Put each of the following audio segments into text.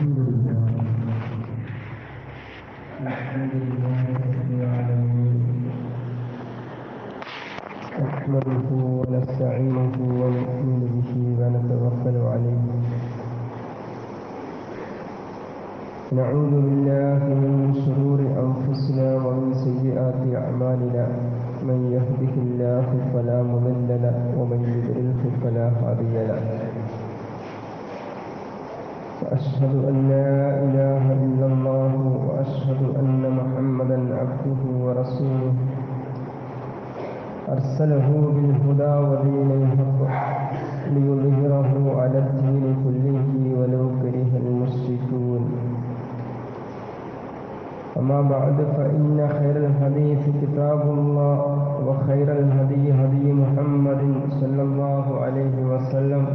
الحمد لله الحمد لله رب العالمين نحمده ونستعينه ونؤمن به ونتوكل عليه نعوذ بالله من شرور أنفسنا ومن سيئات أعمالنا من يهده الله فلا مضل له ومن يضلله فلا هادي له وأشهد أن لا إله إلا الله وأشهد أن محمدا عبده ورسوله أرسله بالهدى ودين الحق ليظهره على الدين كله ولو كره المشركون أما بعد فإن خير الحديث كتاب الله وخير الهدي هدي محمد صلى الله عليه وسلم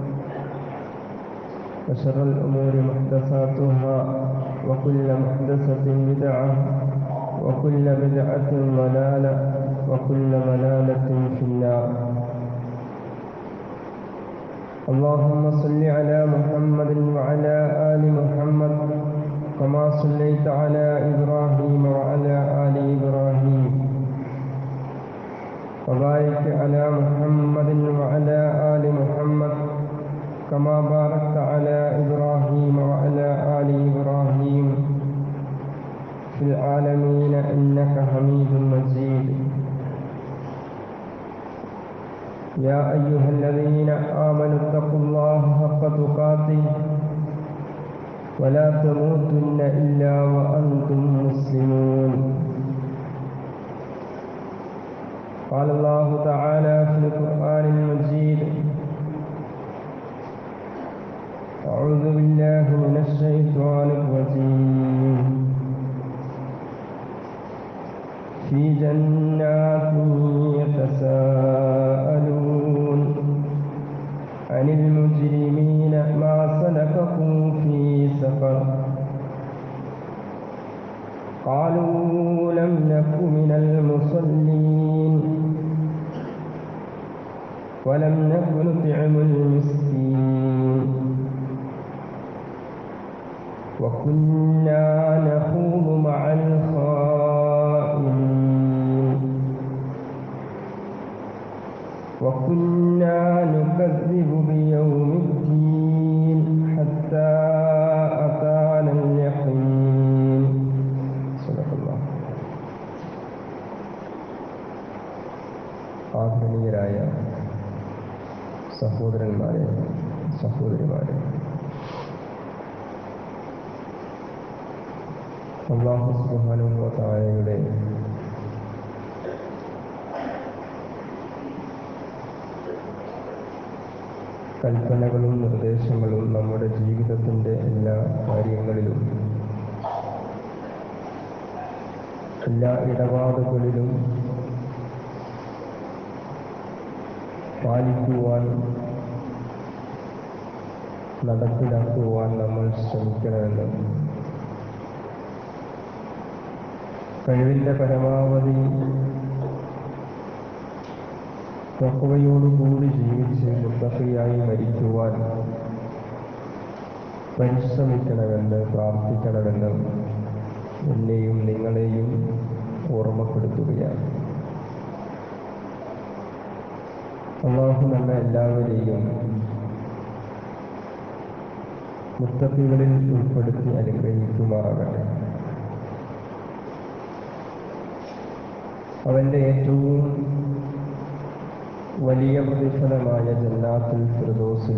وشر الأمور محدثاتها وكل محدثة بدعة وكل بدعة ضلالة وكل ضلالة في النار اللهم صل على محمد وعلى آل محمد كما صليت على إبراهيم وعلى آل إبراهيم وبارك على محمد وعلى آل محمد كما باركت على إبراهيم وعلى آل إبراهيم في العالمين إنك حميد مجيد يا أيها الذين آمنوا اتقوا الله حق تقاته ولا تموتن إلا وأنتم مسلمون قال الله تعالى في القرآن المجيد أعوذ بالله من الشيطان الرجيم في جنات يتساءلون عن المجرمين ما سلككم في سقر قالوا لم نك من المصلين ولم نك نطعم المسكين وكنا نخوض مع الخائنين وكنا نكذب بيوم الدين حتى أتانا اليقين صدق الله ആദരണീയരായ സഹോദരന്മാരെ സഹോദരിമാരെ അള്ളാഹു സുബ്ഹാനഹു താഴയുടെ കൽപ്പനകളും നിർദ്ദേശങ്ങളും നമ്മുടെ ജീവിതത്തിൻ്റെ എല്ലാ കാര്യങ്ങളിലും എല്ലാ ഇടപാടുകളിലും പാലിക്കുവാൻ നടപ്പിലാക്കുവാൻ നമ്മൾ ശ്രമിക്കണമെന്ന് കഴിവിൻ്റെ പരമാവധി തക്കവയോടുകൂടി ജീവിച്ച് മുത്തഫയായി മരിക്കുവാൻ പരിശ്രമിക്കണമെന്ന് പ്രാർത്ഥിക്കണമെന്ന് എന്നെയും നിങ്ങളെയും ഓർമ്മപ്പെടുത്തുകയാണ് അള്ളാഹു നമ്മെ എല്ലാവരെയും മുത്തഫികളിൽ ഉൾപ്പെടുത്തി അനുഗ്രഹിക്കുമാറാകട്ടെ അവൻ്റെ ഏറ്റവും വലിയ പ്രതിഫലമായ ജന്നാത്തുൽ ഫിർദോസിൽ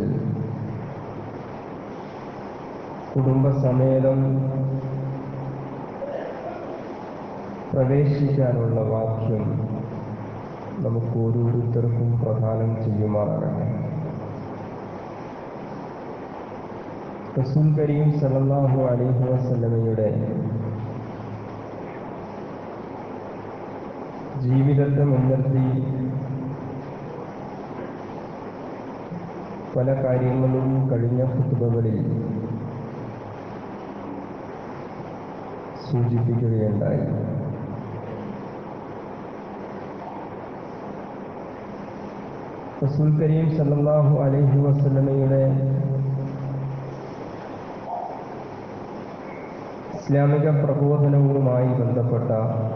കുടുംബസമേതം പ്രവേശിക്കാനുള്ള വാക്യം നമുക്ക് ഓരോരുത്തർക്കും പ്രദാനം ചെയ്യുമാറാകട്ടെ റസൂൽ കരീം സല്ലല്ലാഹു അലൈഹി വസല്ലമയുടെ ജീവിതത്തെ മുൻനിർത്തി പല കാര്യങ്ങളും കഴിഞ്ഞ കുത്തുബകളിൽ സൂചിപ്പിക്കുകയുണ്ടായി റസൂൽ കരീം സല്ലല്ലാഹു അലൈഹി വസല്ലമയുടെ ഇസ്ലാമിക പ്രബോധനവുമായി ബന്ധപ്പെട്ട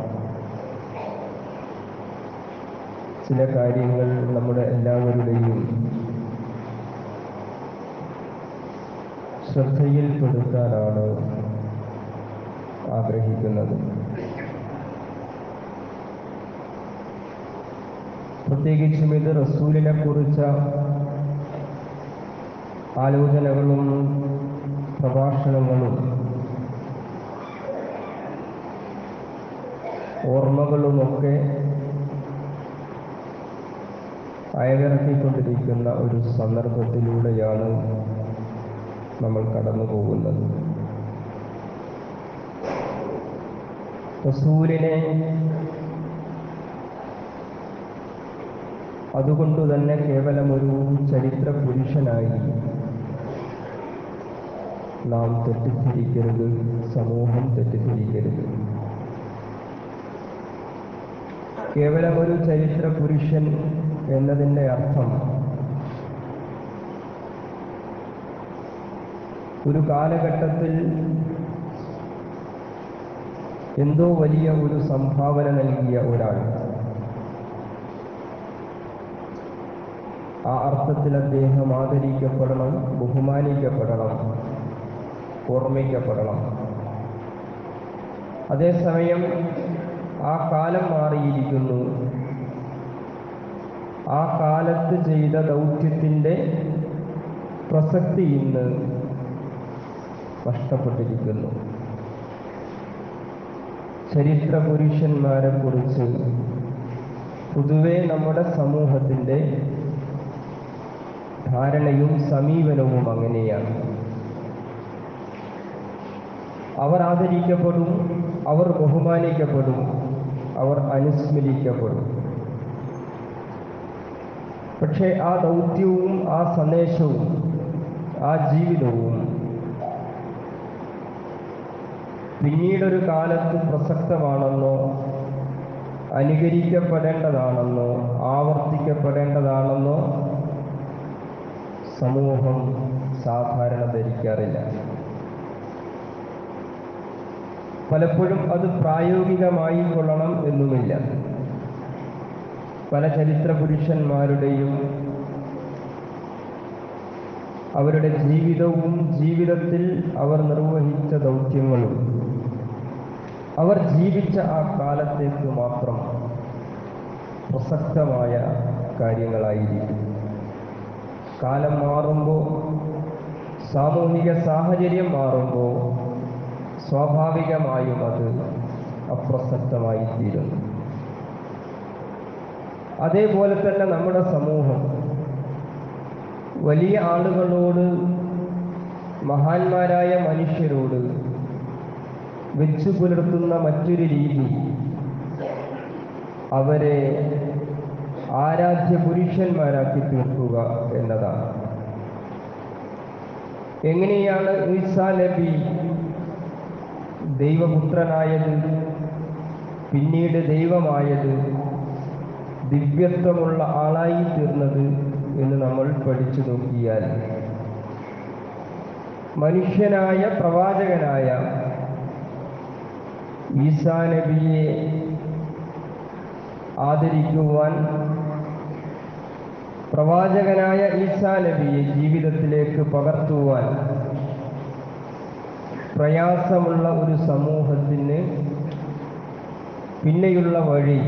ചില കാര്യങ്ങൾ നമ്മുടെ എല്ലാവരുടെയും ശ്രദ്ധയിൽപ്പെടുത്താനാണ് ആഗ്രഹിക്കുന്നത് പ്രത്യേകിച്ചും ഇത് റസൂലിനെ കുറിച്ച ആലോചനകളും പ്രഭാഷണങ്ങളും ഓർമ്മകളുമൊക്കെ അയവിറക്കിക്കൊണ്ടിരിക്കുന്ന ഒരു സന്ദർഭത്തിലൂടെയാണ് നമ്മൾ കടന്നു പോകുന്നത് റസൂലിനെ അതുകൊണ്ട് തന്നെ കേവലം ഒരു ചരിത്ര പുരുഷനായി നാം തെറ്റിദ്ധരിക്കരുത് സമൂഹം തെറ്റിദ്ധരിക്കരുത് കേവലം ഒരു ചരിത്ര പുരുഷൻ എന്നതിൻ്റെ അർത്ഥം ഒരു കാലഘട്ടത്തിൽ എന്തോ വലിയ ഒരു സംഭാവന നൽകിയ ഒരാൾ ആ അർത്ഥത്തിൽ അദ്ദേഹം ആദരിക്കപ്പെടണം ബഹുമാനിക്കപ്പെടണം ഓർമ്മിക്കപ്പെടണം അതേസമയം ആ കാലം മാറിയിരിക്കുന്നു ആ കാലത്ത് ചെയ്ത ദൗത്യത്തിൻ്റെ പ്രസക്തി ഇന്ന് നഷ്ടപ്പെട്ടിരിക്കുന്നു ചരിത്ര പുരുഷന്മാരെ കുറിച്ച് പൊതുവെ നമ്മുടെ സമൂഹത്തിൻ്റെ ധാരണയും സമീപനവും അങ്ങനെയാണ് അവർ ആദരിക്കപ്പെടും അവർ ബഹുമാനിക്കപ്പെടും അവർ അനുസ്മരിക്കപ്പെടും പക്ഷേ ആ ദൗത്യവും ആ സന്ദേശവും ആ ജീവിതവും പിന്നീടൊരു കാലത്ത് പ്രസക്തമാണെന്നോ അനുകരിക്കപ്പെടേണ്ടതാണെന്നോ ആവർത്തിക്കപ്പെടേണ്ടതാണെന്നോ സമൂഹം സാധാരണ ധരിക്കാറില്ല പലപ്പോഴും അത് പ്രായോഗികമായി കൊള്ളണം എന്നുമില്ല പല ചരിത്ര പുരുഷന്മാരുടെയും അവരുടെ ജീവിതവും ജീവിതത്തിൽ അവർ നിർവഹിച്ച ദൗത്യങ്ങളും അവർ ജീവിച്ച ആ കാലത്തേക്ക് മാത്രം പ്രസക്തമായ കാര്യങ്ങളായിരിക്കും കാലം മാറുമ്പോൾ സാമൂഹിക സാഹചര്യം മാറുമ്പോൾ സ്വാഭാവികമായും അത് അപ്രസക്തമായി തീരുന്നു അതേപോലെ തന്നെ നമ്മുടെ സമൂഹം വലിയ ആളുകളോട് മഹാന്മാരായ മനുഷ്യരോട് വെച്ചു പുലർത്തുന്ന മറ്റൊരു രീതി അവരെ ആരാധ്യ പുരുഷന്മാരാക്കി തീർക്കുക എന്നതാണ് എങ്ങനെയാണ് ഈസാ നബി ദൈവപുത്രനായത് പിന്നീട് ദൈവമായത് ദിവ്യത്വമുള്ള ആളായി തീർന്നത് എന്ന് നമ്മൾ പഠിച്ചു നോക്കിയാൽ മനുഷ്യനായ പ്രവാചകനായ ഈസാ നബിയെ ആദരിക്കുവാൻ പ്രവാചകനായ ഈസാ നബിയെ ജീവിതത്തിലേക്ക് പകർത്തുവാൻ പ്രയാസമുള്ള ഒരു സമൂഹത്തിന് പിന്നെയുള്ള വഴി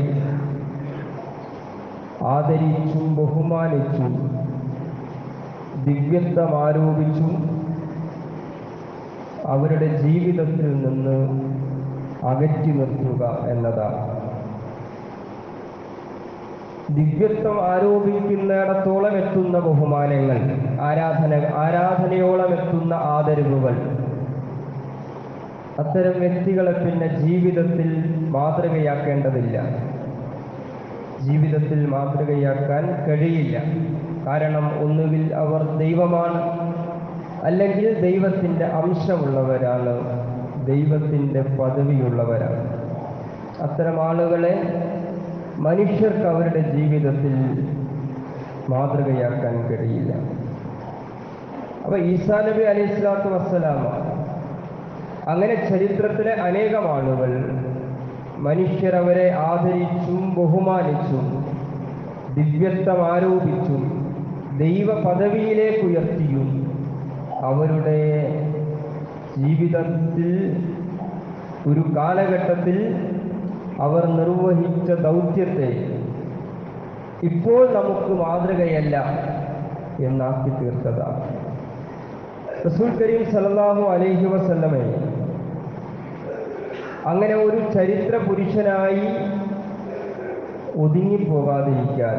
ആദരിച്ചും ബഹുമാനിച്ചും ദിവ്യത്വം ആരോപിച്ചും അവരുടെ ജീവിതത്തിൽ നിന്ന് അകറ്റി നിർത്തുക എന്നതാണ് ദിവ്യത്വം ആരോപിക്കുന്നിടത്തോളം എത്തുന്ന ബഹുമാനങ്ങൾ ആരാധന ആരാധനയോളം എത്തുന്ന ആദരവുകൾ അത്തരം വ്യക്തികളെ പിന്നെ ജീവിതത്തിൽ മാതൃകയാക്കേണ്ടതില്ല ജീവിതത്തിൽ മാതൃകയാക്കാൻ കഴിയില്ല കാരണം ഒന്നുകിൽ അവർ ദൈവമാണ് അല്ലെങ്കിൽ ദൈവത്തിൻ്റെ അംശമുള്ളവരാണ് ദൈവത്തിൻ്റെ പദവിയുള്ളവരാണ് അത്തരം ആളുകളെ മനുഷ്യർക്ക് അവരുടെ ജീവിതത്തിൽ മാതൃകയാക്കാൻ കഴിയില്ല അപ്പൊ ഈസാ നബി അലൈഹി സ്വലാത്തു വസ്സലാമ അങ്ങനെ ചരിത്രത്തിലെ അനേകം ആളുകൾ മനുഷ്യരവരെ ആദരിച്ചും ബഹുമാനിച്ചും ദിവ്യത്വം ആരോപിച്ചും ദൈവ പദവിയിലേക്ക് ഉയർത്തിയും അവരുടെ ജീവിതത്തിൽ ഒരു കാലഘട്ടത്തിൽ അവർ നിർവഹിച്ച ദൗത്യത്തെ ഇപ്പോൾ നമുക്ക് മാതൃകയല്ല എന്നാക്കി തീർത്തതാണ് റസൂൽ കരീം സല്ലല്ലാഹു അലൈഹി വസല്ലമെ അങ്ങനെ ഒരു ചരിത്ര പുരുഷനായി ഒതുങ്ങിപ്പോകാതിരിക്കാൻ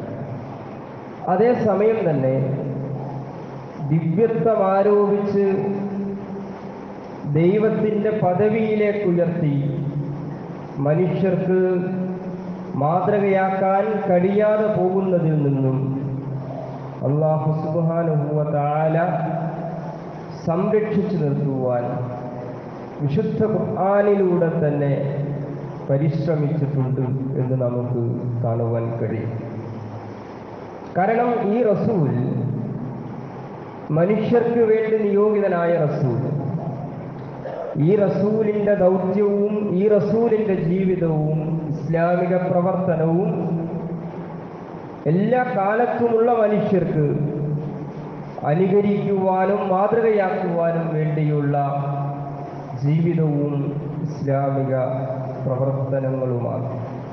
അതേസമയം തന്നെ ദിവ്യത്വം ആരോപിച്ച് ദൈവത്തിൻ്റെ പദവിയിലേക്ക് ഉയർത്തി മനുഷ്യർക്ക് മാതൃകയാക്കാൻ കഴിയാതെ പോകുന്നതിൽ നിന്നും അള്ളാഹു സുബാനുഭവ താല സംരക്ഷിച്ചു നിർത്തുവാൻ വിശുദ്ധ ഖുർആാനിലൂടെ തന്നെ പരിശ്രമിച്ചിട്ടുണ്ട് എന്ന് നമുക്ക് കാണുവാൻ കഴിയും കാരണം ഈ റസൂൽ മനുഷ്യർക്ക് വേണ്ടി നിയോഗിതനായ റസൂൽ ഈ റസൂലിന്റെ ദൗത്യവും ഈ റസൂലിന്റെ ജീവിതവും ഇസ്ലാമിക പ്രവർത്തനവും എല്ലാ കാലത്തുമുള്ള മനുഷ്യർക്ക് അനുകരിക്കുവാനും മാതൃകയാക്കുവാനും വേണ്ടിയുള്ള ജീവിതവും ഇസ്ലാമിക പ്രവർത്തനങ്ങളുമാണ്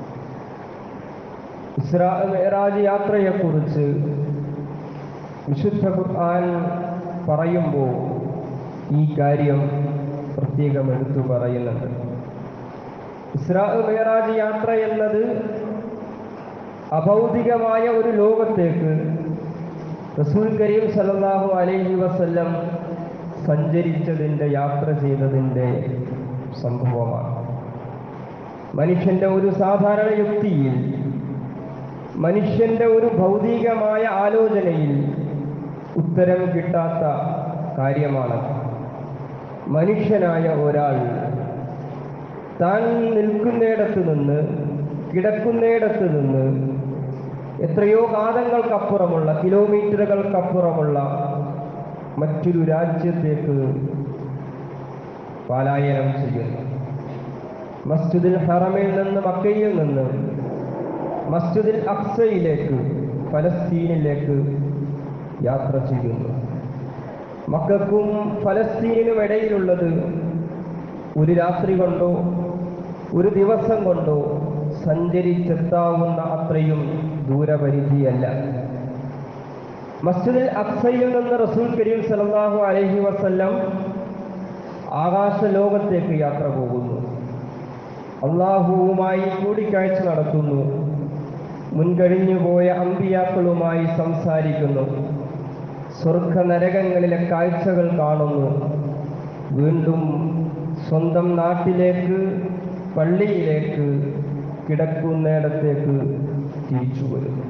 ഇസ്രാ മേറാജ് യാത്രയെക്കുറിച്ച് വിശുദ്ധ ഖുർആൻ പറയുമ്പോൾ ഈ കാര്യം പ്രത്യേകം എടുത്തു പറയുന്നുണ്ട് ഇസ്രാ മേറാജ് യാത്ര എന്നത് അഭൗതികമായ ഒരു ലോകത്തേക്ക് റസൂൽ കരീം സല്ലല്ലാഹു അലൈഹി വസല്ലം സഞ്ചരിച്ചതിൻ്റെ യാത്ര ചെയ്തതിൻ്റെ സംഭവമാണ് മനുഷ്യന്റെ ഒരു സാധാരണ യുക്തിയിൽ മനുഷ്യന്റെ ഒരു ഭൗതികമായ ആലോചനയിൽ ഉത്തരം കിട്ടാത്ത കാര്യമാണ് മനുഷ്യനായ ഒരാൾ താൻ നിൽക്കുന്നിടത്ത് നിന്ന് കിടക്കുന്നിടത്ത് നിന്ന് എത്രയോ കാതങ്ങൾക്കപ്പുറമുള്ള കിലോമീറ്ററുകൾക്കപ്പുറമുള്ള മറ്റൊരു രാജ്യത്തേക്ക് പലായനം ചെയ്യുന്നു മസ്ജിദുൽ ഹറമിൽ നിന്ന് മക്കയിൽ നിന്ന് മസ്ജിദുൽ അക്സയിലേക്ക് ഫലസ്തീനിലേക്ക് യാത്ര ചെയ്യുന്നു മക്കൾക്കും ഫലസ്തീനിനും ഇടയിലുള്ളത് ഒരു രാത്രി കൊണ്ടോ ഒരു ദിവസം കൊണ്ടോ സഞ്ചരിച്ചെത്താവുന്ന അത്രയും ദൂരപരിധിയല്ല മസ്ജിദിൽ അക്സയിൽ നിന്ന് റസൂൽ കരീം സല്ലല്ലാഹു അലൈഹി വസല്ലം ആകാശ ലോകത്തേക്ക് യാത്ര പോകുന്നു അള്ളാഹുവുമായി കൂടിക്കാഴ്ച നടത്തുന്നു മുൻകഴിഞ്ഞുപോയ അമ്പിയാക്കളുമായി സംസാരിക്കുന്നു സ്വർഗ നരകങ്ങളിലെ കാഴ്ചകൾ കാണുന്നു വീണ്ടും സ്വന്തം നാട്ടിലേക്ക് പള്ളിയിലേക്ക് കിടക്കുന്നിടത്തേക്ക് തിരിച്ചു വരുന്നു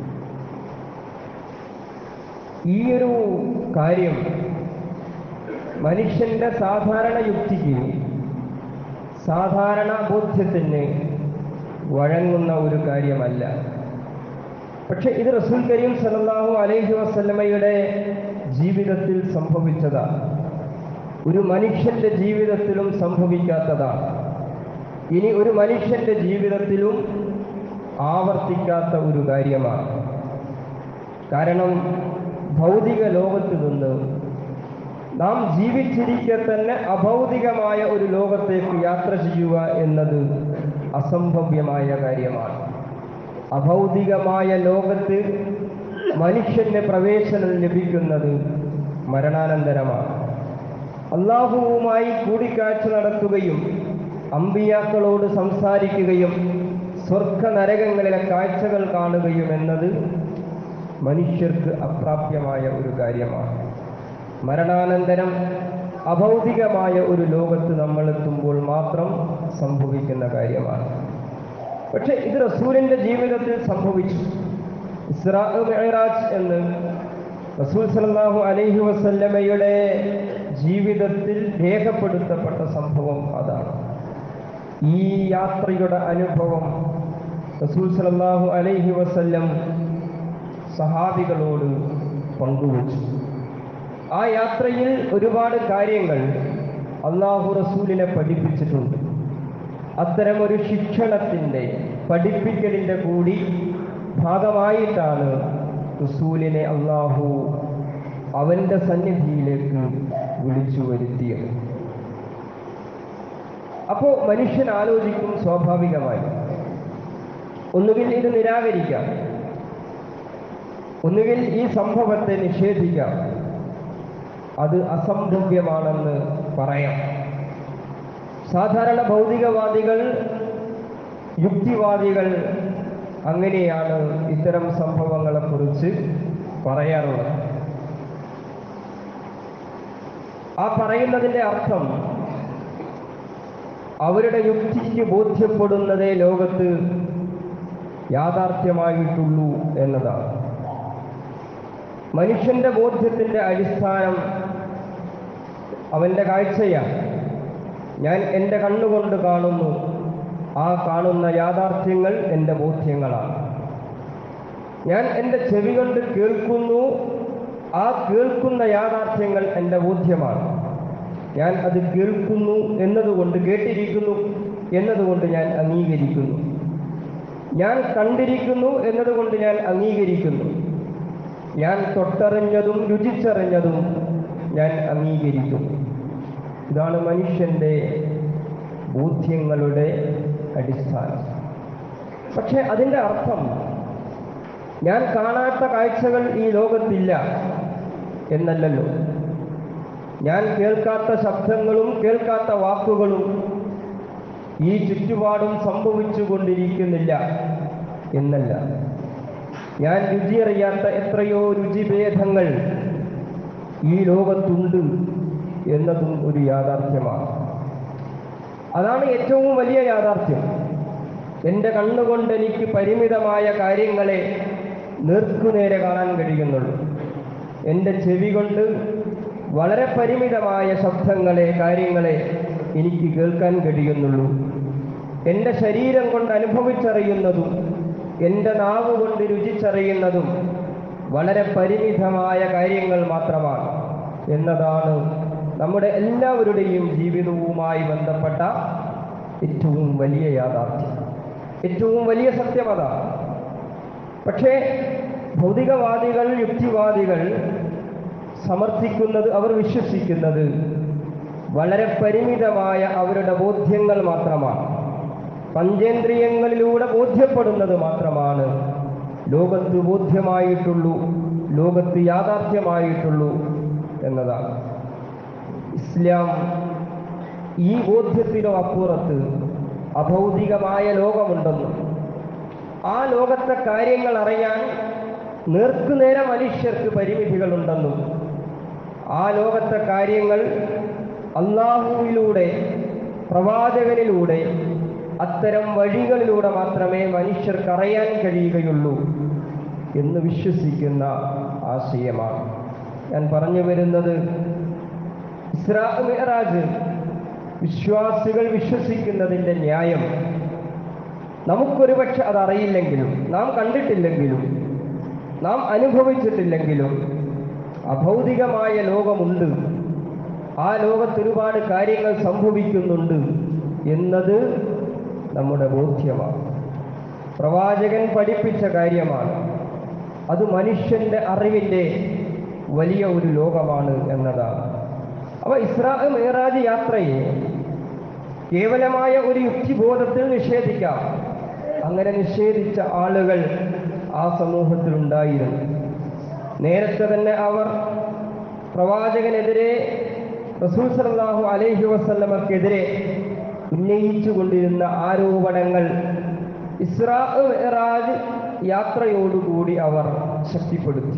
ഈ ഒരു കാര്യം മനുഷ്യന്റെ സാധാരണ യുക്തിക്ക് സാധാരണ ബോധ്യത്തിന് വഴങ്ങുന്ന ഒരു കാര്യമല്ല പക്ഷെ ഇത് റസൂൽ കരീം സല്ലല്ലാഹു അലൈഹി വസല്ലമയുടെ ജീവിതത്തിൽ സംഭവിച്ചതാണ് ഒരു മനുഷ്യന്റെ ജീവിതത്തിലും സംഭവിക്കാത്തതാണ് ഇനി ഒരു മനുഷ്യന്റെ ജീവിതത്തിലും ആവർത്തിക്കാത്ത ഒരു കാര്യമാണ് കാരണം ഭൗതിക ലോകത്ത് നിന്ന് നാം ജീവിച്ചിരിക്കെ തന്നെ അഭൗതികമായ ഒരു ലോകത്തേക്ക് യാത്ര ചെയ്യുക എന്നത് അസംഭവ്യമായ കാര്യമാണ് അഭൗതികമായ ലോകത്ത് മനുഷ്യന് പ്രവേശനം ലഭിക്കുന്നത് മരണാനന്തരമാണ് അള്ളാഹുവുമായി കൂടിക്കാഴ്ച നടത്തുകയും അമ്പിയാക്കളോട് സംസാരിക്കുകയും സ്വർഗ നരകങ്ങളിലെ കാഴ്ചകൾ കാണുകയും എന്നത് മനുഷ്യർക്ക് അപ്രാപ്യമായ ഒരു കാര്യമാണ് മരണാനന്തരം അഭൗതികമായ ഒരു ലോകത്ത് നമ്മൾ എത്തുമ്പോൾ മാത്രം സംഭവിക്കുന്ന കാര്യമാണ് പക്ഷെ ഇത് റസൂലിന്റെ ജീവിതത്തിൽ സംഭവിച്ചു ഇസ്രാ മെഹറാജ് എന്ന് റസൂൽ സല്ലല്ലാഹു അലൈഹി വസല്ലമയുടെ ജീവിതത്തിൽ രേഖപ്പെടുത്തപ്പെട്ട സംഭവം അതാണ് ഈ യാത്രയുടെ അനുഭവം റസൂൽ സല്ലല്ലാഹു അലൈഹി വസല്ലം സഹാബികളോട് പങ്കുവച്ചു ആ യാത്രയിൽ ഒരുപാട് കാര്യങ്ങൾ അള്ളാഹു റസൂലിനെ പഠിപ്പിച്ചിട്ടുണ്ട് അത്തരമൊരു ശിക്ഷണത്തിൻ്റെ പഠിപ്പിക്കലിൻ്റെ കൂടി ഭാഗമായിട്ടാണ് റസൂലിനെ അള്ളാഹു അവൻ്റെ സന്നിധിയിലേക്ക് വിളിച്ചു വരുത്തിയത് അപ്പോൾ മനുഷ്യൻ ആലോചിക്കും സ്വാഭാവികമായി ഒന്നുകിൽ ഇത് നിരാകരിക്കാം ഒന്നുകിൽ ഈ സംഭവത്തെ നിഷേധിക്കാം അത് അസംഭവ്യമാണെന്ന് പറയാം സാധാരണ ഭൗതികവാദികൾ യുക്തിവാദികൾ അങ്ങനെയാണ് ഇത്തരം സംഭവങ്ങളെക്കുറിച്ച് പറയാറുള്ളത് ആ പറയുന്നതിൻ്റെ അർത്ഥം അവരുടെ യുക്തിക്ക് ബോധ്യപ്പെടുന്നതേ ലോകത്ത് യാഥാർത്ഥ്യമായിട്ടുള്ളൂ എന്നതാണ് മനുഷ്യന്റെ ബോധ്യത്തിന്റെ അടിസ്ഥാനം അവന്റെ കാഴ്ചയാണ് ഞാൻ എൻ്റെ കണ്ണുകൊണ്ട് കാണുന്നു ആ കാണുന്ന യാഥാർത്ഥ്യങ്ങൾ എൻ്റെ ബോധ്യങ്ങളാണ് ഞാൻ എൻ്റെ ചെവി കൊണ്ട് കേൾക്കുന്നു ആ കേൾക്കുന്ന യാഥാർത്ഥ്യങ്ങൾ എൻ്റെ ബോധ്യമാണ് ഞാൻ അത് കേൾക്കുന്നു എന്നതുകൊണ്ട് കേട്ടിരിക്കുന്നു എന്നതുകൊണ്ട് ഞാൻ അംഗീകരിക്കുന്നു ഞാൻ കണ്ടിരിക്കുന്നു എന്നതുകൊണ്ട് ഞാൻ അംഗീകരിക്കുന്നു ഞാൻ തൊട്ടറിഞ്ഞതും രുചിച്ചറിഞ്ഞതും ഞാൻ അംഗീകരിക്കുന്നു ഇതാണ് മനുഷ്യൻ്റെ ബോധ്യങ്ങളുടെ അടിസ്ഥാനം പക്ഷെ അതിൻ്റെ അർത്ഥം ഞാൻ കാണാത്ത കാഴ്ചകൾ ഈ ലോകത്തില്ല എന്നല്ലല്ലോ ഞാൻ കേൾക്കാത്ത ശബ്ദങ്ങളും കേൾക്കാത്ത വാക്കുകളും ഈ ചുറ്റുപാടും സംഭവിച്ചു കൊണ്ടിരിക്കുന്നില്ല എന്നല്ല ഞാൻ രുചിയറിയാത്ത എത്രയോ രുചിഭേദങ്ങൾ ഈ ലോകത്തുണ്ട് എന്നതും ഒരു യാഥാർത്ഥ്യമാണ് അതാണ് ഏറ്റവും വലിയ യാഥാർത്ഥ്യം എൻ്റെ കണ്ണുകൊണ്ട് എനിക്ക് പരിമിതമായ കാര്യങ്ങളെ നേർക്കുനേരെ കാണാൻ കഴിയുന്നുള്ളൂ എൻ്റെ ചെവി കൊണ്ട് വളരെ പരിമിതമായ ശബ്ദങ്ങളെ കാര്യങ്ങളെ എനിക്ക് കേൾക്കാൻ കഴിയുന്നുള്ളൂ എൻ്റെ ശരീരം കൊണ്ട് അനുഭവിച്ചറിയുന്നതും എൻ്റെ നാവ് കൊണ്ട് രുചിച്ചറിയുന്നതും വളരെ പരിമിതമായ കാര്യങ്ങൾ മാത്രമാണ് എന്നതാണ് നമ്മുടെ എല്ലാവരുടെയും ജീവിതവുമായി ബന്ധപ്പെട്ട ഏറ്റവും വലിയ യാഥാർത്ഥ്യം ഏറ്റവും വലിയ സത്യം അതാണ് പക്ഷേ ഭൗതികവാദികൾ യുക്തിവാദികൾ സമർത്ഥിക്കുന്നത് അവർ വിശ്വസിക്കുന്നത് വളരെ പരിമിതമായ അവരുടെ ബോധ്യങ്ങൾ മാത്രമാണ് പഞ്ചേന്ദ്രിയങ്ങളിലൂടെ ബോധ്യപ്പെടുന്നത് മാത്രമാണ് ലോകത്ത് ബോധ്യമായിട്ടുള്ളൂ ലോകത്ത് യാഥാർത്ഥ്യമായിട്ടുള്ളൂ എന്നതാണ് ഇസ്ലാം ഈ ബോധ്യത്തിനോ അപ്പുറത്ത് അഭൗതികമായ ലോകമുണ്ടെന്നും ആ ലോകത്തെ കാര്യങ്ങൾ അറിയാൻ നേർക്കുനേരെ മനുഷ്യർക്ക് പരിമിതികളുണ്ടെന്നും ആ ലോകത്തെ കാര്യങ്ങൾ അള്ളാഹുവിലൂടെ പ്രവാചകനിലൂടെ അത്തരം വഴികളിലൂടെ മാത്രമേ മനുഷ്യർക്ക് അറിയാൻ കഴിയുകയുള്ളൂ എന്ന് വിശ്വസിക്കുന്ന ആശയമാണ് ഞാൻ പറഞ്ഞു വരുന്നത് ഇസ്രാ മെഹറാജ് വിശ്വാസികൾ വിശ്വസിക്കുന്നതിൻ്റെ ന്യായം നമുക്കൊരു പക്ഷെ അതറിയില്ലെങ്കിലും നാം കണ്ടിട്ടില്ലെങ്കിലും നാം അനുഭവിച്ചിട്ടില്ലെങ്കിലും അഭൗതികമായ ലോകമുണ്ട് ആ ലോകത്ത് ഒരുപാട് കാര്യങ്ങൾ സംഭവിക്കുന്നുണ്ട് എന്നത് നമ്മുടെ ബോധ്യമാണ് പ്രവാചകൻ പഠിപ്പിച്ച കാര്യമാണ് അത് മനുഷ്യന്റെ അറിവിൻ്റെ വലിയ ഒരു ലോകമാണ് എന്നതാണ് അപ്പൊ ഇസ്രാ മേറാജ് യാത്രയെ കേവലമായ ഒരു യുക്തിബോധത്തിൽ നിഷേധിക്കാം അങ്ങനെ നിഷേധിച്ച ആളുകൾ ആ സമൂഹത്തിലുണ്ടായിരുന്നു നേരത്തെ തന്നെ അവർ പ്രവാചകനെതിരെ റസൂൽ സല്ലല്ലാഹു അലൈഹി വസല്ലമക്കെതിരെ ഉന്നയിച്ചു കൊണ്ടിരുന്ന ആരോപണങ്ങൾ ഇസ്രാ മെഹറാജ് യാത്രയോടുകൂടി അവർ ശക്തിപ്പെടുത്തി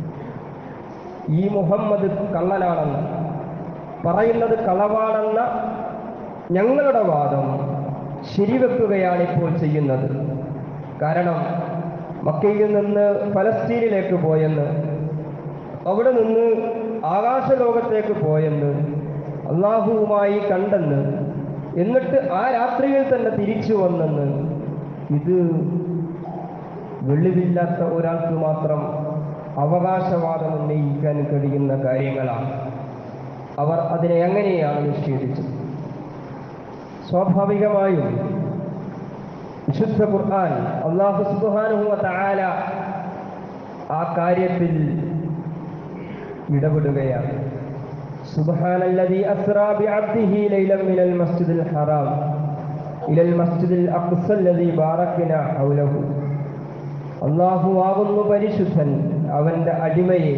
ഈ മുഹമ്മദ് കള്ളനാണെന്ന് പറയുന്നത് കളവാണെന്ന ഞങ്ങളുടെ വാദം ശരിവെക്കുകയാണ് ഇപ്പോൾ ചെയ്യുന്നത് കാരണം മക്കയിൽ നിന്ന് ഫലസ്തീനിലേക്ക് പോയെന്ന് അവിടെ നിന്ന് ആകാശലോകത്തേക്ക് പോയെന്ന് അള്ളാഹുവുമായി കണ്ടെന്ന് എന്നിട്ട് ആ രാത്രിയിൽ തന്നെ തിരിച്ചു വന്നെന്ന് ഇത് വെളിവില്ലാത്ത ഒരാൾക്ക് മാത്രം അവകാശവാദം ഉന്നയിക്കാൻ കഴിയുന്ന കാര്യങ്ങളാണ് അവർ അതിനെ എങ്ങനെയാണ് നിഷേധിച്ചത് സ്വാഭാവികമായും വിശുദ്ധ ഖുർആൻ അള്ളാഹു സുബ്ഹാനഹു വ തആല ആ കാര്യത്തിൽ ഇടപെടുകയാണ് സുബ്ഹാനല്ലദീ അസ്റാ ബിഅബ്ദിഹി ലൈലൻ മിനൽ മസ്ജിദിൽ ഹറാം ഇലൽ മസ്ജിദിൽ അഖ്സല്ലദീ ബാറക്നാ ഹൗലഹു അള്ളാഹു ആകുന്നു പരിശുദ്ധൻ അവന്റെ അടിമയെ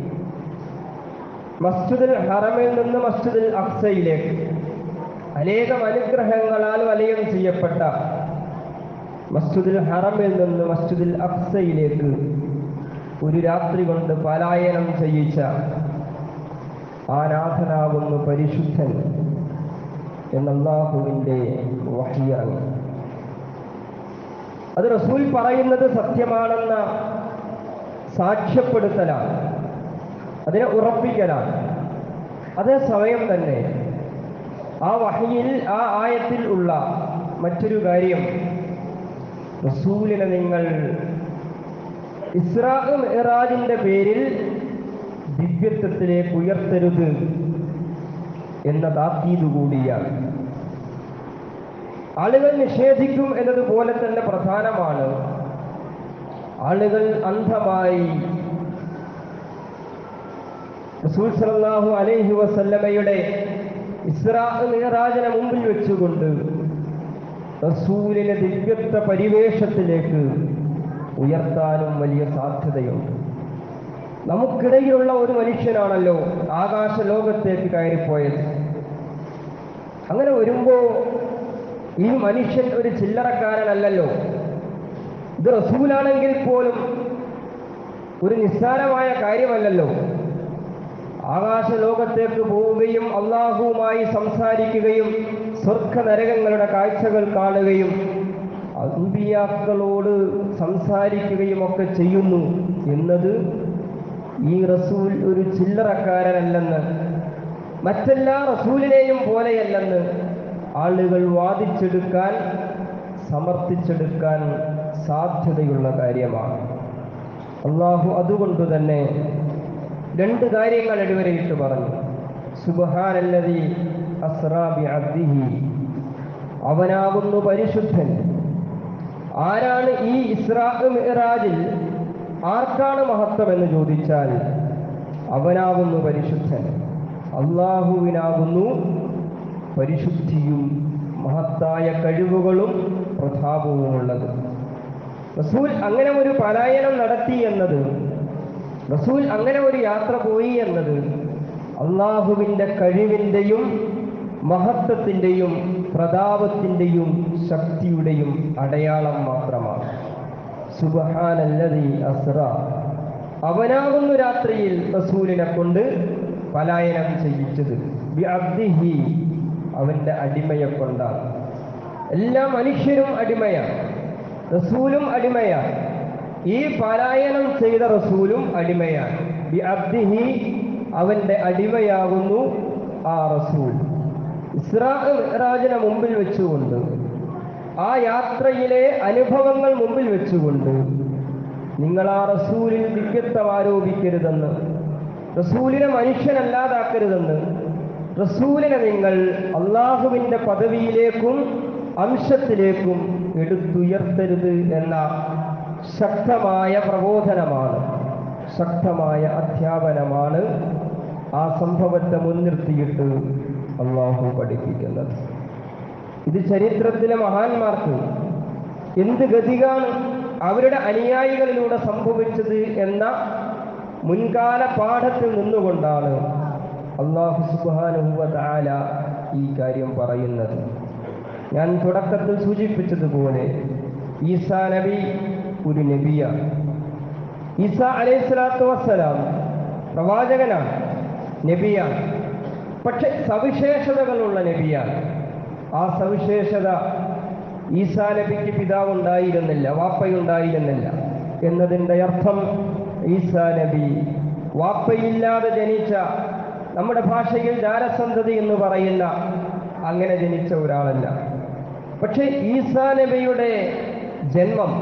മസ്ജിദുൽ ഹറമിൽ നിന്ന് മസ്ജിദുൽ അക്സയിലേക്ക് അനേകം അനുഗ്രഹങ്ങളാൽ വലയം ചെയ്യപ്പെട്ട മസ്ജിദുൽ ഹറമിൽ നിന്ന് മസ്ജിദുൽ അക്സയിലേക്ക് ഒരു രാത്രി കൊണ്ട് പലായനം ചെയ്യിച്ച ആരാധനാകുന്നു പരിശുദ്ധൻ എന്നല്ലാഹുവിൻ്റെ വഹിയിറങ്ങി അത് റസൂൽ പറയുന്നത് സത്യമാണെന്ന സാക്ഷ്യപ്പെടുത്തലാണ് അതിനെ ഉറപ്പിക്കലാണ് അതേസമയം തന്നെ ആ വഹിയിൽ ആ ആയത്തിൽ ഉള്ള മറ്റൊരു കാര്യം റസൂലിനെ നിങ്ങൾ ഇസ്രാ ഇറാജിന്റെ പേരിൽ ദിവ്യത്വത്തിലേക്ക് ഉയർത്തരുത് എന്ന താക്കീത് കൂടിയാണ് ആളുകൾ നിഷേധിക്കും എന്നതുപോലെ തന്നെ പ്രധാനമാണ് ആളുകൾ അന്ധമായി റസൂൽ സല്ലല്ലാഹു അലൈഹി വസല്ലമയുടെ ഇസ്രാ മിഹറാജിനെ മുമ്പിൽ വെച്ചുകൊണ്ട് റസൂലിനെ ദിവ്യത്വ പരിവേഷത്തിലേക്ക് ഉയർത്താനും വലിയ സാധ്യതയുണ്ട് നമുക്കിടയിലുള്ള ഒരു മനുഷ്യനാണല്ലോ ആകാശ ലോകത്തേക്ക് കയറിപ്പോയത് അങ്ങനെ വരുമ്പോ ഈ മനുഷ്യൻ ഒരു ചില്ലറക്കാരനല്ലല്ലോ ഇത് റസൂലാണെങ്കിൽ പോലും ഒരു നിസ്സാരമായ കാര്യമല്ലല്ലോ ആകാശ ലോകത്തേക്ക് പോവുകയും അള്ളാഹുവുമായി സംസാരിക്കുകയും സ്വർഗ നരകങ്ങളുടെ കാഴ്ചകൾ കാണുകയും അമ്പിയാക്കളോട് സംസാരിക്കുകയും ഒക്കെ ചെയ്യുന്നു എന്നത് ഈ റസൂൽ ഒരു ചില്ലറക്കാരനല്ലെന്ന് മറ്റെല്ലാ റസൂലിനെയും പോലെയല്ലെന്ന് ആളുകൾ വാദിച്ചെടുക്കാൻ സമർത്ഥിച്ചെടുക്കാൻ സാധ്യതയുള്ള കാര്യമാണ് അള്ളാഹു അതുകൊണ്ട് തന്നെ രണ്ട് കാര്യങ്ങൾ അടിവരയിട്ട് പറഞ്ഞു സുബഹാനല്ലതി അസ്രാബി അബ്ദിഹി അവനാകുന്നു പരിശുദ്ധൻ ആരാണ് ഈ ഇസ്രാ മിറാജിൽ ആർക്കാണ് മഹത്വം എന്ന് ചോദിച്ചാൽ അവനാകുന്നു പരിശുദ്ധൻ അള്ളാഹുവിനാകുന്നു പരിശുദ്ധിയും മഹത്തായ കഴിവുകളും പ്രതാപവുമുള്ളത് റസൂൽ അങ്ങനെ ഒരു പലായനം നടത്തി എന്നത് റസൂൽ അങ്ങനെ ഒരു യാത്ര പോയി എന്നത് അള്ളാഹുവിൻ്റെ കഴിവിൻ്റെയും മഹത്വത്തിൻ്റെയും പ്രതാപത്തിൻ്റെയും ശക്തിയുടെയും അടയാളം മാത്രമാണ് സുബഹാനല്ലതി അസ്ര അവനാകുന്നു രാത്രിയിൽ റസൂലിനെ കൊണ്ട് പലായനം ചെയ്യിച്ചത് ബി അബ്ദിഹി അവൻ്റെ അടിമയെ കൊണ്ടാണ് എല്ലാ മനുഷ്യരും അടിമയാണ് റസൂലും അടിമയാണ് ഈ പലായനം ചെയ്ത റസൂലും അടിമയാണ് ബി അബ്ദിഹി അവന്റെ അടിമയാകുന്നു ആ റസൂൽ ഇസ്രാ മിഹ്റാജിനെ മുമ്പിൽ വെച്ചുകൊണ്ട് ആ യാത്രയിലെ അനുഭവങ്ങൾ മുമ്പിൽ വെച്ചുകൊണ്ട് നിങ്ങൾ ആ റസൂലിൽ ദിവ്യത്വം ആരോപിക്കരുതെന്ന് റസൂലിനെ മനുഷ്യനല്ലാതാക്കരുതെന്ന് റസൂലിനെ നിങ്ങൾ അള്ളാഹുവിൻ്റെ പദവിയിലേക്കും അംശത്തിലേക്കും എടുത്തുയർത്തരുത് എന്ന ശക്തമായ പ്രബോധനമാണ് ശക്തമായ അധ്യാപനമാണ് ആ സംഭവത്തെ മുൻനിർത്തിയിട്ട് അള്ളാഹു പഠിപ്പിക്കുന്നത് ഇത് ചരിത്രത്തിലെ മഹാന്മാർക്ക് എന്ത് ഗതികാണ് അവരുടെ അനുയായികളിലൂടെ സംഭവിച്ചത് എന്ന മുൻകാല പാഠത്തിൽ നിന്നുകൊണ്ടാണ് അള്ളാഹു സുബാനുഹുവ താല ഈ കാര്യം പറയുന്നത് ഞാൻ തുടക്കത്തിൽ സൂചിപ്പിച്ചതുപോലെ ഈസാ നബി ഒരു നബിയാണ് ഈസാ അലൈഹി സ്വലാത്തു വസ്സലാം പ്രവാചകനാണ് നബിയാണ് പക്ഷെ സവിശേഷതകളുള്ള നബിയാണ് ആ സവിശേഷത ഈസാ നബിക്ക് പിതാവുണ്ടായിരുന്നില്ല വാപ്പയുണ്ടായിരുന്നില്ല എന്നതിൻ്റെ അർത്ഥം ഈസാ നബി വാപ്പയില്ലാതെ ജനിച്ച നമ്മുടെ ഭാഷയിൽ ജാരസന്ധതി എന്ന് പറയുന്ന അങ്ങനെ ജനിച്ച ഒരാളല്ല പക്ഷെ ഈസാ നബിയുടെ ജന്മം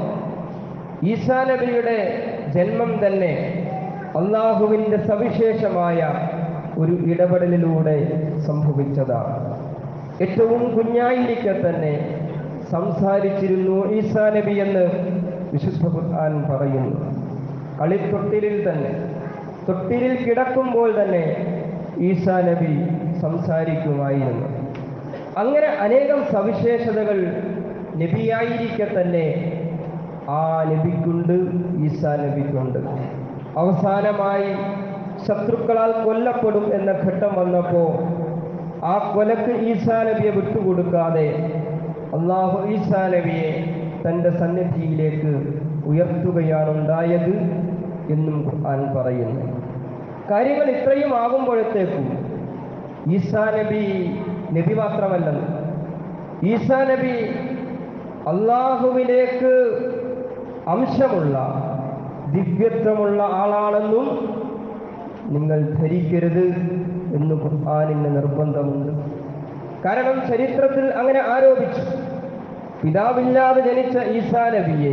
ഈസാ നബിയുടെ ജന്മം തന്നെ അള്ളാഹുവിൻ്റെ സവിശേഷമായ ഒരു ഇടപെടലിലൂടെ സംഭവിച്ചതാണ് ഏറ്റവും കുഞ്ഞായിരിക്കെ തന്നെ സംസാരിച്ചിരുന്നു ഈസാ നബി എന്ന് വിശുദ്ധ ഖുർആൻ പറയുന്നു കളിത്തൊട്ടിലിൽ തന്നെ തൊട്ടിലിൽ കിടക്കുമ്പോൾ തന്നെ ഈസാ നബി സംസാരിക്കുമായിരുന്നു അങ്ങനെ അനേകം സവിശേഷതകൾ നബിയായിരിക്കെ തന്നെ ആ നബിക്കുണ്ട് ഈസാ നബിക്കുണ്ട് അവസാനമായി ശത്രുക്കളാൽ കൊല്ലപ്പെടും എന്ന ഘട്ടം വന്നപ്പോൾ ആ കൊലക്ക് ഈസാ നബിയെ വിട്ടുകൊടുക്കാതെ അള്ളാഹു ഈസാ നബിയെ തൻ്റെ സന്നിധിയിലേക്ക് ഉയർത്തുകയാണുണ്ടായത് എന്നും ഖുർആൻ പറയുന്നു കാര്യങ്ങൾ ഇത്രയും ആകുമ്പോഴത്തേക്കും ഈസാ നബി നബി മാത്രമല്ലെന്ന് ഈസാ നബി അള്ളാഹുവിലേക്ക് അംശമുള്ള ദിവ്യത്വമുള്ള ആളാണെന്നും നിങ്ങൾ ധരിക്കരുത് എന്ന് ഖുർആാനിന് നിർബന്ധമുണ്ട് കാരണം ചരിത്രത്തിൽ അങ്ങനെ ആരോപിച്ചു പിതാവില്ലാതെ ജനിച്ച ഈസാ നബിയെ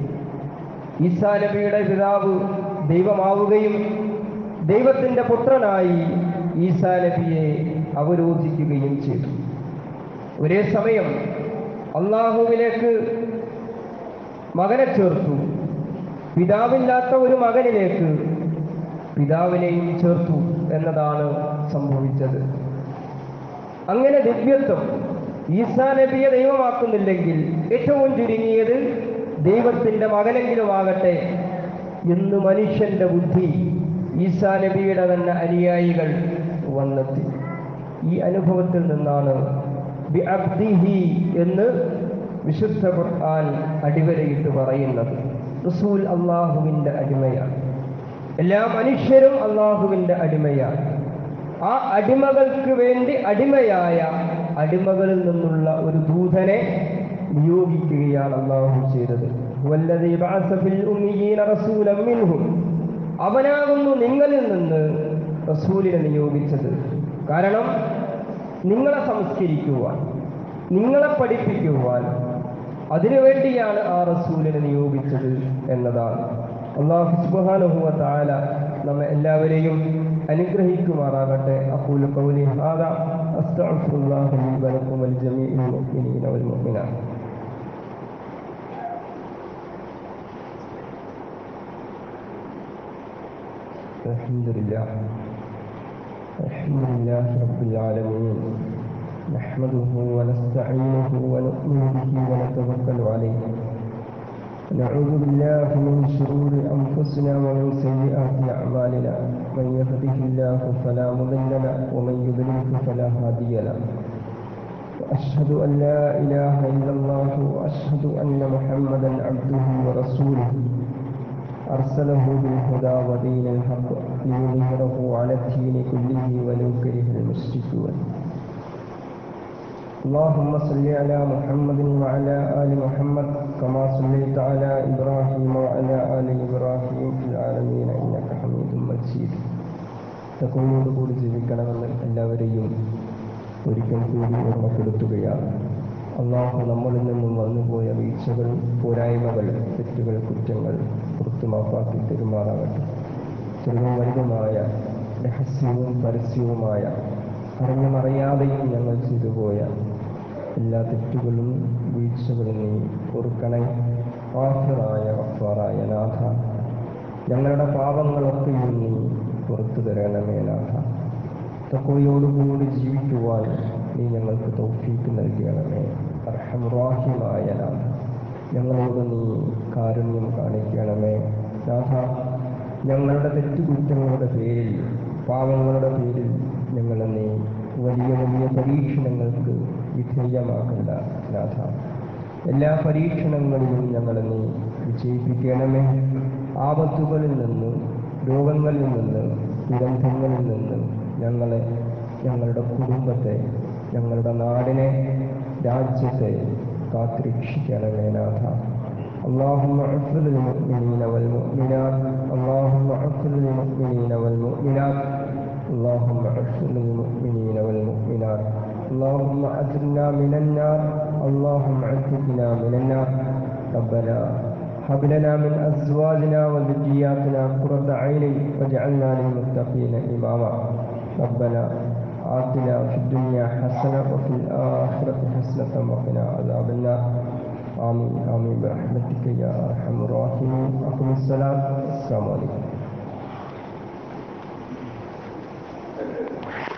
ഈസാ നബിയുടെ പിതാവ് ദൈവമാവുകയും ദൈവത്തിൻ്റെ പുത്രനായി ഈസാ നബിയെ അവരോധിക്കുകയും ചെയ്തു ഒരേ സമയം അള്ളാഹുവിലേക്ക് മകനെ ചേർത്തു പിതാവില്ലാത്ത ഒരു മകനിലേക്ക് പിതാവിനെയും ചേർത്തു എന്നതാണ് സംഭവിച്ചത് അങ്ങനെ ദിവ്യത്വം ഈസാ നബിയെ ദൈവമാക്കുന്നില്ലെങ്കിൽ ഏറ്റവും ചുരുങ്ങിയത് ദൈവത്തിൻ്റെ മകനെങ്കിലും ആകട്ടെ എന്ന് മനുഷ്യന്റെ ബുദ്ധി ഈസാ നബിയുടെ തന്നെ അനുയായികൾ വന്നെത്തി ഈ അനുഭവത്തിൽ നിന്നാണ് ബി അബ്ദിഹി എന്ന് വിശുദ്ധ ഖുർആൻ അടിവരയിട്ട് പറയുന്നത് റസൂൽ അള്ളാഹുവിൻ്റെ അടിമയാണ് എല്ലാ മനുഷ്യരും അള്ളാഹുവിൻ്റെ അടിമയാണ് ആ അടിമകൾക്ക് വേണ്ടി അടിമയായ അടിമകളിൽ നിന്നുള്ള ഒരു ദൂതനെ നിയോഗിക്കുകയാണ് അള്ളാഹു ചെയ്തത് വല്ലതീ ബഅസ ഫിൽ ഉമ്മിയീന റസൂലൻ മിൻഹും അവനാകുന്നു നിങ്ങളിൽ നിന്ന് റസൂലിനെ നിയോഗിച്ചത് കാരണം നിങ്ങളെ സംസ്കരിക്കുവാൻ നിങ്ങളെ പഠിപ്പിക്കുവാൻ അതിനുവേണ്ടിയാണ് ആ റസൂലിനെ നിയോഗിച്ചത് എന്നതാണ് അള്ളാഹു സുബ്ഹാനഹു തആല നമ്മെ എല്ലാവരെയും അനുഗ്രഹിക്കുമാറാകട്ടെ അഖൂലു ഖൗലി ഹാദാ അസ്തഗ്ഫിറുല്ലാഹ ലി വലക്കും വൽ ജമീഇൽ മുഅ്മിനീന വൽ മുഅ്മിനാത്ത് الحمد لله الحمد لله رب العالمين نحمده ونستعينه ونؤمن به ونتوكل عليه نعوذ بالله من شرور أنفسنا ومن سيئات أعمالنا من يهده الله فلا مضل له ومن يضلل فلا هادي له وأشهد أن لا إله إلا الله وأشهد أن محمدا عبده ورسوله أرسله بالهدى ودين الحق ليظهره على الدين كله ولو كره المشركون اللهم صل على محمد وعلى آل محمد كما صليت على إبراهيم وعلى آل إبراهيم في العالمين إنك حميد مجيد തക്കോയോട് കൂടി ജീവിക്കണമെന്ന് എല്ലാവരെയും ഒരിക്കൽ കൂടി ഓർമ്മപ്പെടുത്തുകയാണ് അള്ളാഹു നമ്മളിൽ നിന്നും വന്നുപോയ വീഴ്ചകൾ പോരായ്മകൾ തെറ്റുകൾ കുറ്റങ്ങൾ പുറത്തു മാപ്പാക്കി പെരുമാറാകട്ടെ ചെറുതും വലുതുമായ രഹസ്യവും പരസ്യവുമായ അറിഞ്ഞും അറിയാതെയും ഞങ്ങൾ ചെയ്തു പോയ എല്ലാ തെറ്റുകളും വീഴ്ചകളും നീ പൊറുക്കണേ ആഫിറായ വഫാറായ നാഥ ഞങ്ങളുടെ പാപങ്ങളൊക്കെയും നീ പുറത്തു തരണമേ നാഥ തക്കോയോടുകൂടി ജീവിക്കുവാൻ നീ ഞങ്ങൾക്ക് തൗഫീക്ക് നൽകണമേ അർഹമുറാഹിമായ നാഥ ഞങ്ങളോട് നീ കാരുണ്യം കാണിക്കണമേ നാഥ ഞങ്ങളുടെ തെറ്റുകുറ്റങ്ങളുടെ പേരിൽ പാവങ്ങളുടെ പേരിൽ ഞങ്ങളെ നീ വലിയ വലിയ പരീക്ഷണങ്ങൾക്ക് വിധേയമാക്കണ്ട നാഥ എല്ലാ പരീക്ഷണങ്ങളിലും ഞങ്ങളെ നീ വിജയിപ്പിക്കണമേ ആപത്തുകളിൽ നിന്ന് രോഗങ്ങളിൽ നിന്ന് ദുരന്തങ്ങളിൽ നിന്ന് ഞങ്ങളെ ഞങ്ങളുടെ കുടുംബത്തെ ഞങ്ങളുടെ നാടിനെ രാജ്യത്തെ കാത്തുരക്ഷിക്കണമേ നാഥ اللهم اغفر للمؤمنين والمؤمنات اللهم اغفر للمؤمنين والمؤمنات اللهم اغفر للمؤمنين والمؤمنات اللهم اجرنا من النار اللهم عتقنا من النار ربنا هب لنا من ازواجنا وذرياتنا قرة عين واجعلنا للمتقين اماما ربنا آتنا في الدنيا حسنة وفي الآخرة حسنة وقنا عذاب النار آمين آمين برحمتك يا أرحم الراحمين أقم الصلاة السلام عليكم